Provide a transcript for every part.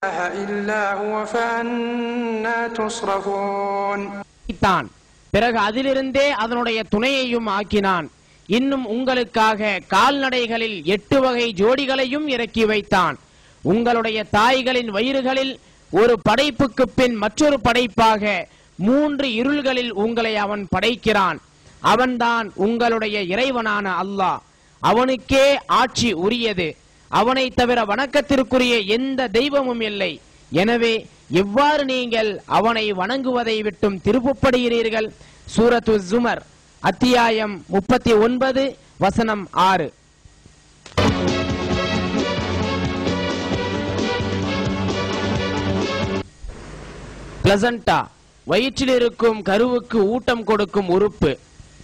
إله إلا هو فأنا تصرفون வைத்தான் பிறகு அதிலிருந்தே அதனுடைய துணையையும் ஆக்கினான் இன்னும் உங்களுக்காக கால்நடைகளில் எட்டு வகை ஜோடிகளையும் இறக்கி வைத்தான் உங்களுடைய தாய்களின் வயிறுகளில் ஒரு படைப்புக்கு பின் மற்றொரு படைப்பாக மூன்று இருள்களில் உங்களை அவன் படைக்கிறான் அவன்தான் உங்களுடைய இறைவனான அல்லாஹ் அவனுக்கே ஆட்சி உரியது அவனை தவிர வணக்கத்திற்குரிய எந்த தெய்வமும் இல்லை எனவே எவ்வாறு நீங்கள் அவனை வணங்குவதை விட்டும் திருப்புப்படுகிறீர்கள் சூரத்து ஜுமர் அத்தியாயம் முப்பத்தி ஒன்பது வசனம் ஆறு பிளசண்டா வயிற்றில் இருக்கும் கருவுக்கு ஊட்டம் கொடுக்கும் உறுப்பு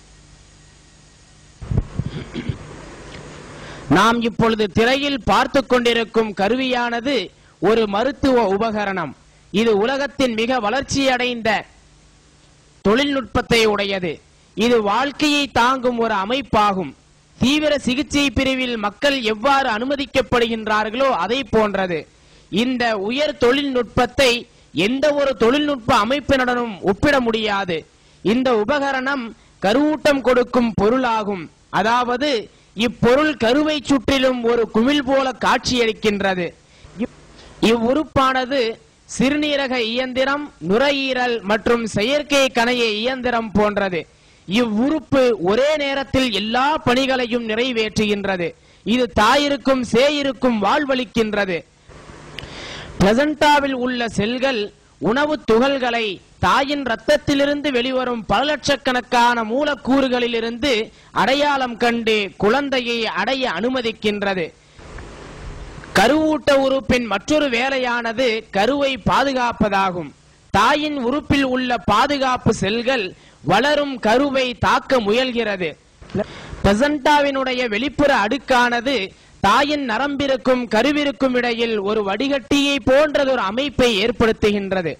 நாம் இப்பொழுது திரையில் பார்த்து கொண்டிருக்கும் கருவியானது ஒரு மருத்துவ உபகரணம் இது உலகத்தின் மிக வளர்ச்சியடைந்த தொழில்நுட்பத்தை உடையது இது வாழ்க்கையை தாங்கும் ஒரு அமைப்பாகும் தீவிர சிகிச்சை பிரிவில் மக்கள் எவ்வாறு அனுமதிக்கப்படுகின்றார்களோ அதை போன்றது இந்த உயர் தொழில்நுட்பத்தை எந்த ஒரு தொழில்நுட்ப அமைப்பினுடனும் ஒப்பிட முடியாது இந்த உபகரணம் கருவூட்டம் கொடுக்கும் பொருளாகும் அதாவது இப்பொருள் கருவை சுற்றிலும் ஒரு குமிழ் போல காட்சியளிக்கின்றது இவ்- இவ்வுறுப்பானது சிறுநீரக இயந்திரம் நுரையீரல் மற்றும் செயற்கை கணைய இயந்திரம் போன்றது இவ்வுறுப்பு ஒரே நேரத்தில் எல்லா பணிகளையும் நிறைவேற்றுகின்றது இது தாயிருக்கும் சேயிருக்கும் வாழ்வளிக்கின்றது பிளசண்டாவில் உள்ள செல்கள் உணவு துகள்களை தாயின் ரத்தத்திலிருந்து வெளிவரும் பல லட்சக்கணக்கான மூலக்கூறுகளிலிருந்து அடையாளம் கண்டு குழந்தையை அடைய அனுமதிக்கின்றது கருவூட்ட உறுப்பின் மற்றொரு வேலையானது கருவை பாதுகாப்பதாகும் தாயின் உறுப்பில் உள்ள பாதுகாப்பு செல்கள் வளரும் கருவை தாக்க முயல்கிறது பிளசண்டாவினுடைய வெளிப்புற அடுக்கானது தாயின் நரம்பிற்கும் கருவிற்கும் இடையில் ஒரு வடிகட்டியை போன்றதொரு அமைப்பை ஏற்படுத்துகின்றது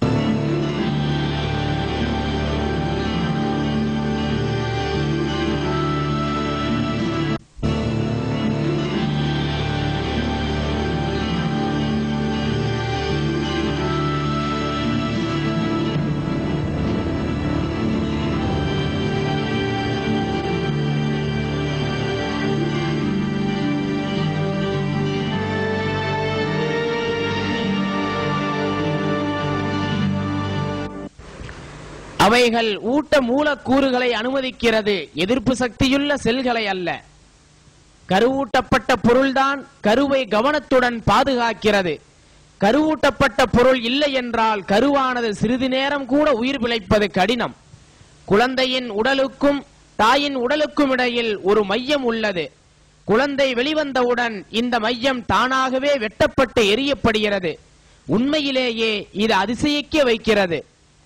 அவைகள் ஊட்ட மூலக்கூறுகளை அனுமதிக்கிறது எதிர்ப்பு சக்தியுள்ள செல்களை அல்ல கருவூட்டப்பட்ட பொருள்தான் கருவை கவனத்துடன் பாதுகாக்கிறது கருவூட்டப்பட்ட பொருள் இல்லை என்றால் கருவானது சிறிது நேரம் கூட உயிர் பிழைப்பது கடினம் குழந்தையின் உடலுக்கும் தாயின் உடலுக்கும் இடையில் ஒரு மையம் உள்ளது குழந்தை வெளிவந்தவுடன் இந்த மையம் தானாகவே வெட்டப்பட்டு எரியப்படுகிறது உண்மையிலேயே இது அதிசயிக்க வைக்கிறது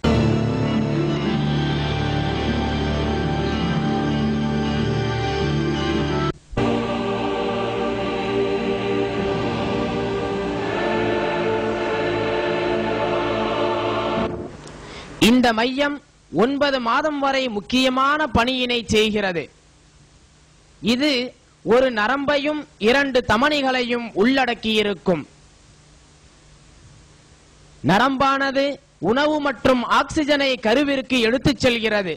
இந்த மையம் ஒன்பது மாதம் வரை முக்கியமான பணியினை செய்கிறது இது ஒரு நரம்பையும் இரண்டு தமனிகளையும் உள்ளடக்கியிருக்கும் நரம்பானது உணவு மற்றும் ஆக்சிஜனை கருவிற்கு எடுத்துச் செல்கிறது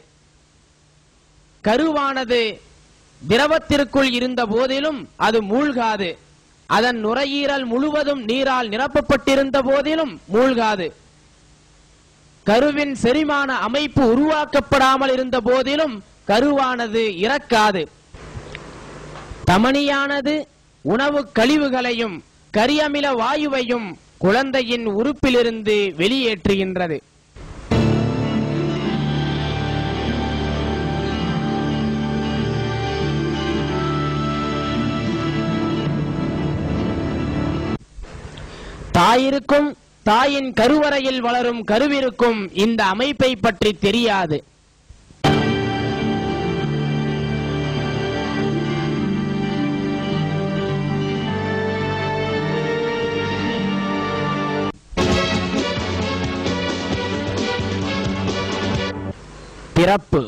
கருவானது திரவத்திற்குள் இருந்த போதிலும் அது மூழ்காது அதன் நுரையீரல் முழுவதும் நீரால் நிரப்பப்பட்டிருந்த போதிலும் மூழ்காது கருவின் செரிமான அமைப்பு உருவாக்கப்படாமல் இருந்த போதிலும் கருவானது இறக்காது தமனியானது உணவு கழிவுகளையும் கரியமில வாயுவையும் குழந்தையின் உறுப்பிலிருந்து வெளியேற்றுகின்றது தாயிருக்கும் தாயின் கருவறையில் வளரும் கருவிருக்கும் இந்த அமைப்பை பற்றி தெரியாது பிறப்பு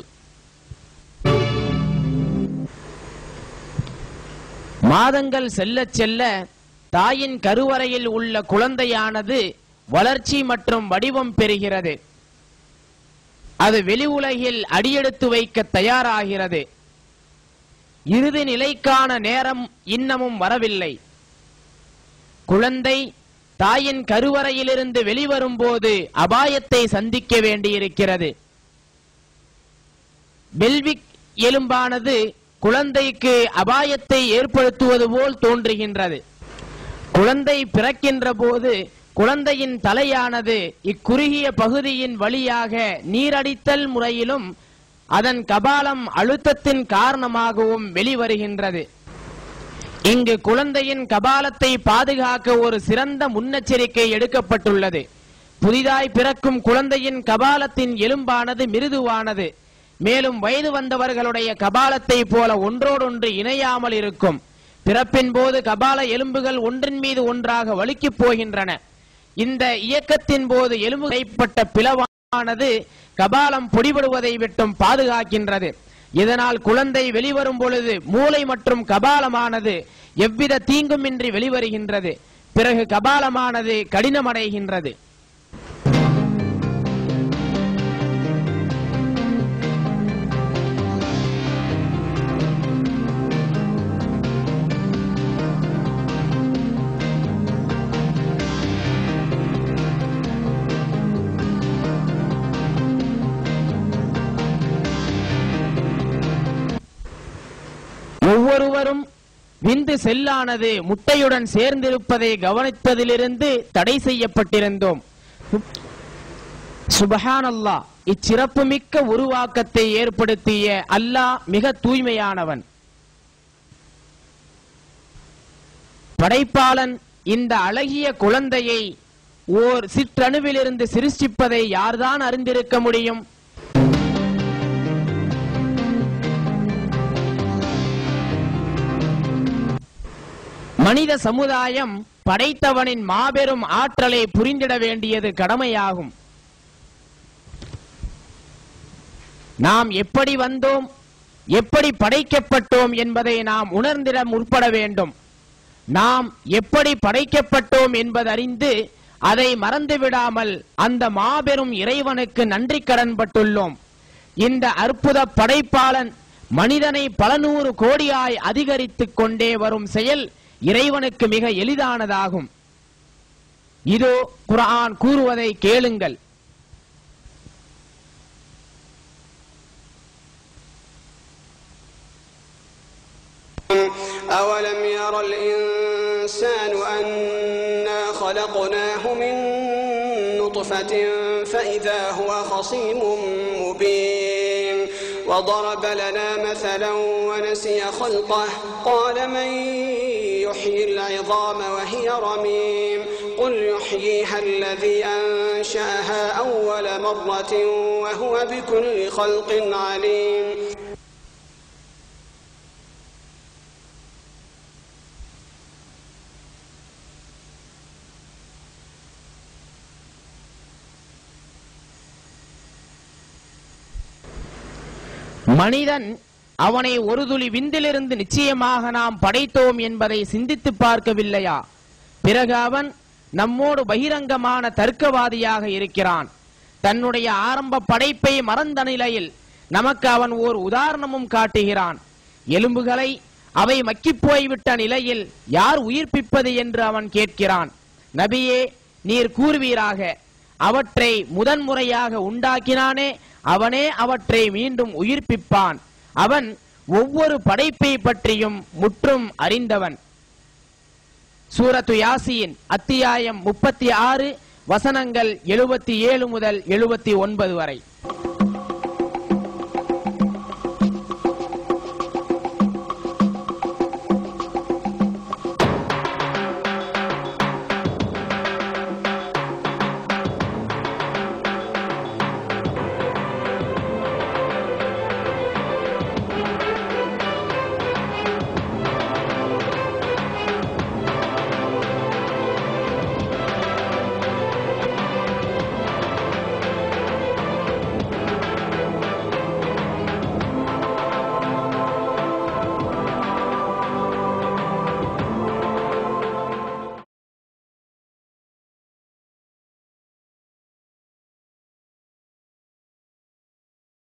மாதங்கள் செல்லச் செல்ல தாயின் கருவறையில் உள்ள குழந்தையானது வளர்ச்சி மற்றும் வடிவம் பெறுகிறது அது வெளி உலகில் அடியெடுத்து வைக்க தயாராகிறது இறுதி நிலைக்கான நேரம் இன்னமும் வரவில்லை குழந்தை தாயின் கருவறையிலிருந்து வெளிவரும்போது அபாயத்தை சந்திக்க வேண்டியிருக்கிறது பெல்விக் எலும்பானது குழந்தைக்கு அபாயத்தை ஏற்படுத்துவது போல் தோன்றுகின்றது குழந்தை பிறக்கின்ற போது குழந்தையின் தலையானது இக்குறுகிய பகுதியின் வழியாக நீரடித்தல் முறையிலும் அதன் கபாலம் அழுத்தத்தின் காரணமாகவும் வெளிவருகின்றது இங்கு குழந்தையின் கபாலத்தை பாதுகாக்க ஒரு சிறந்த முன்னெச்சரிக்கை எடுக்கப்பட்டுள்ளது புதிதாய் பிறக்கும் குழந்தையின் கபாலத்தின் எலும்பானது மிருதுவானது மேலும் வயது வந்தவர்களுடைய கபாலத்தை போல ஒன்றோடொன்று இணையாமல் இருக்கும் பிறப்பின் போது கபால எலும்புகள் ஒன்றின் மீது ஒன்றாக வழுக்கிப் போகின்றன இந்த இயக்கத்தின் போது எலும்பு கைப்பட்ட பிளவானது கபாலம் பொடிபடுவதை விட்டும் பாதுகாக்கின்றது இதனால் குழந்தை வெளிவரும் பொழுது மூளை மற்றும் கபாலமானது எவ்வித தீங்குமின்றி வெளிவருகின்றது பிறகு கபாலமானது கடினமடைகின்றது ஒவ்வொருவரும் விந்து செல்லானது முட்டையுடன் சேர்ந்திருப்பதை கவனித்ததிலிருந்து தடை செய்யப்பட்டிருந்தோம் சுபஹான் அல்லாஹ் இச்சிறப்புமிக்க உருவாக்கத்தை ஏற்படுத்திய அல்லாஹ் மிக தூய்மையானவன் படைப்பாளன் இந்த அழகிய குழந்தையை ஓர் சிற்றணுவிலிருந்து சிருஷ்டிப்பதை யார்தான் அறிந்திருக்க முடியும் மனித சமுதாயம் படைத்தவனின் மாபெரும் ஆற்றலை புரிந்திட வேண்டியது கடமையாகும் நாம் எப்படி வந்தோம் எப்படி படைக்கப்பட்டோம் என்பதை நாம் உணர்ந்திட முற்பட வேண்டும் நாம் எப்படி படைக்கப்பட்டோம் என்பதறிந்து அதை மறந்து விடாமல் அந்த மாபெரும் இறைவனுக்கு நன்றி கடன் பட்டுள்ளோம் இந்த அற்புத படைப்பாளன் மனிதனை பல நூறு கோடியாய் அதிகரித்துக் கொண்டே வரும் செயல் இறைவனுக்கு மிக எளிதானதாகும் இதோ குர்ஆன் கூறுவதை கேளுங்கள் أولم ير الإنسان أنا خلقناه من نطفة فإذا هو خصيم مبين وضرب لنا مثلا ونسي خلقه قال من يحيي العظام وهي رميم قل يحييها الذي أنشأها أول مرة وهو بكل خلق عليم மனிதன் அவனை ஒரு துளி விந்திலிருந்து நிச்சயமாக நாம் படைத்தோம் என்பதை சிந்தித்து பார்க்கவில்லையா பிறகு அவன் நம்மோடு பகிரங்கமான தர்க்கவாதியாக இருக்கிறான் தன்னுடைய ஆரம்ப படைப்பை மறந்த நிலையில் நமக்கு அவன் ஓர் உதாரணமும் காட்டுகிறான் எலும்புகளை அவை மக்கிப் போய்விட்ட நிலையில் யார் உயிர்ப்பிப்பது என்று அவன் கேட்கிறான் நபியே நீர் கூறுவீராக அவற்றை முதன்முறையாக உண்டாக்கினானே அவனே அவற்றை மீண்டும் உயிர்ப்பிப்பான் அவன் ஒவ்வொரு படைப்பை பற்றியும் முற்றும் அறிந்தவன் சூரத்து யாசியின் அத்தியாயம் முப்பத்தி ஆறு வசனங்கள் எழுபத்தி ஏழு முதல் எழுபத்தி ஒன்பது வரை